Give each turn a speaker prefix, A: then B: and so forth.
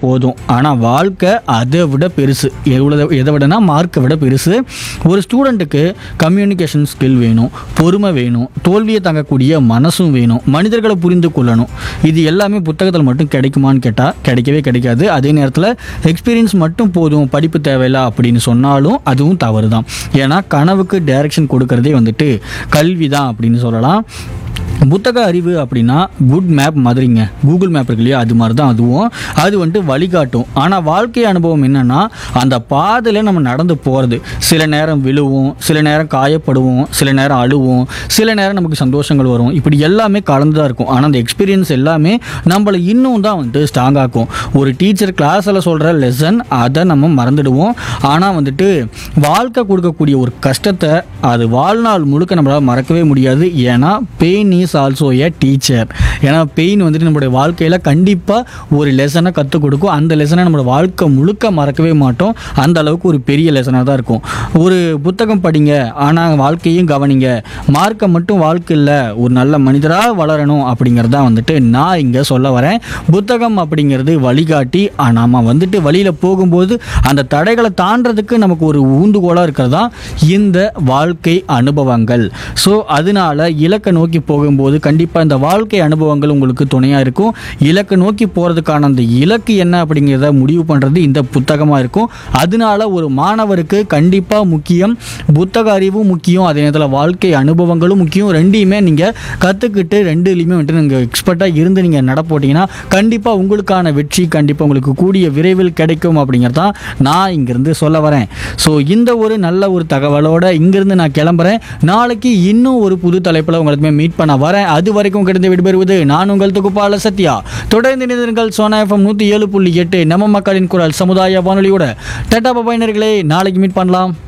A: போதும் ஆனால் வாழ்க்கை அதை விட பெருசு எவ்வளோ எதை விடனா மார்க்கை விட பெருசு ஒரு ஸ்டூடெண்ட்டுக்கு கம்யூனிகேஷன் ஸ்கில் வேணும் பொறுமை வேணும் தோல்வியை தாங்கக்கூடிய மனசும் வேணும் மனிதர்களை புரிந்து கொள்ளணும் இது எல்லாமே புத்தகத்தில் மட்டும் கிடைக்குமான்னு கேட்டால் கிடைக்கவே கிடைக்காது அதே நேரத்தில் எக்ஸ்பீரியன்ஸ் மட்டும் போதும் படிப்பு தேவையில்லை அப்படின்னு சொன்னாலும் அதுவும் தவறு தான் ஏன்னா கனவுக்கு டைரக்ஷன் கொடுக்கறதே வந்துட்டு கல்வி தான் அப்படின்னு சொல்லலாம் புத்தக அறிவு அப்படின்னா குட் மேப் மாதிரிங்க கூகுள் மேப் இருக்கு இல்லையா அது மாதிரி தான் அதுவும் அது வந்துட்டு வழிகாட்டும் ஆனால் வாழ்க்கை அனுபவம் என்னன்னா அந்த பாதையில் நம்ம நடந்து போகிறது சில நேரம் விழுவோம் சில நேரம் காயப்படுவோம் சில நேரம் அழுவோம் சில நேரம் நமக்கு சந்தோஷங்கள் வரும் இப்படி எல்லாமே கலந்து தான் இருக்கும் ஆனால் அந்த எக்ஸ்பீரியன்ஸ் எல்லாமே நம்மளை இன்னும் தான் வந்துட்டு ஸ்ட்ராங் ஆக்கும் ஒரு டீச்சர் கிளாஸில் சொல்கிற லெசன் அதை நம்ம மறந்துடுவோம் ஆனால் வந்துட்டு வாழ்க்கை கொடுக்கக்கூடிய ஒரு கஷ்டத்தை அது வாழ்நாள் முழுக்க நம்மளால் மறக்கவே முடியாது ஏன்னா pain is also a teacher ஏன்னா பெயின் வந்துட்டு நம்மளுடைய வாழ்க்கையில் கண்டிப்பாக ஒரு லெசனை கற்றுக் கொடுக்கும் அந்த லெசனை நம்மளோட வாழ்க்கை முழுக்க மறக்கவே மாட்டோம் அந்த அளவுக்கு ஒரு பெரிய லெசனாக தான் இருக்கும் ஒரு புத்தகம் படிங்க ஆனால் வாழ்க்கையும் கவனிங்க மார்க்கை மட்டும் வாழ்க்கை இல்லை ஒரு நல்ல மனிதராக வளரணும் அப்படிங்கிறதா வந்துட்டு நான் இங்கே சொல்ல வரேன் புத்தகம் அப்படிங்கிறது வழிகாட்டி நாம் வந்துட்டு வழியில் போகும்போது அந்த தடைகளை தாண்டறதுக்கு நமக்கு ஒரு ஊந்துகோலாக இருக்கிறதா இந்த வாழ்க்கை அனுபவங்கள் ஸோ அதனால இலக்கை நோக்கி போகும்போது கண்டிப்பாக இந்த வாழ்க்கை அனுபவங்கள் உங்களுக்கு துணையாக இருக்கும் இலக்கை நோக்கி போகிறதுக்கான அந்த இலக்கு என்ன அப்படிங்கிறத முடிவு பண்ணுறது இந்த புத்தகமாக இருக்கும் அதனால ஒரு மாணவருக்கு கண்டிப்பாக முக்கியம் புத்தக அறிவும் முக்கியம் அதே நேரத்தில் வாழ்க்கை அனுபவங்களும் முக்கியம் ரெண்டையுமே நீங்கள் கற்றுக்கிட்டு ரெண்டுலேயுமே வந்துட்டு நீங்கள் எக்ஸ்பர்ட்டாக இருந்து நீங்கள் நட போட்டிங்கன்னா கண்டிப்பாக உங்களுக்கான வெற்றி கண்டிப்பாக உங்களுக்கு கூடிய விரைவில் கிடைக்கும் அப்படிங்கிறதான் நான் இங்கேருந்து சொல்ல வரேன் ஸோ இந்த ஒரு நல்ல ஒரு தகவலோட இங்கேருந்து நான் கிளம்புறேன் நாளைக்கு இன்னும் ஒரு புது தலைப்பில் உங்களுக்கு மீட் பண்ண வரேன் அது வரைக்கும் கிடந்து விடுபெறுவது நான் உங்கள் தொகுப்பாளர் சத்யா தொடர்ந்து இணைந்திருங்கள் சோனா எஃப்எம் நூற்றி ஏழு புள்ளி எட்டு நம்ம மக்களின் குரல் சமுதாய வானொலியோட டட்டா பபாயினர்களே நாளைக்கு மீட் பண்ணலாம்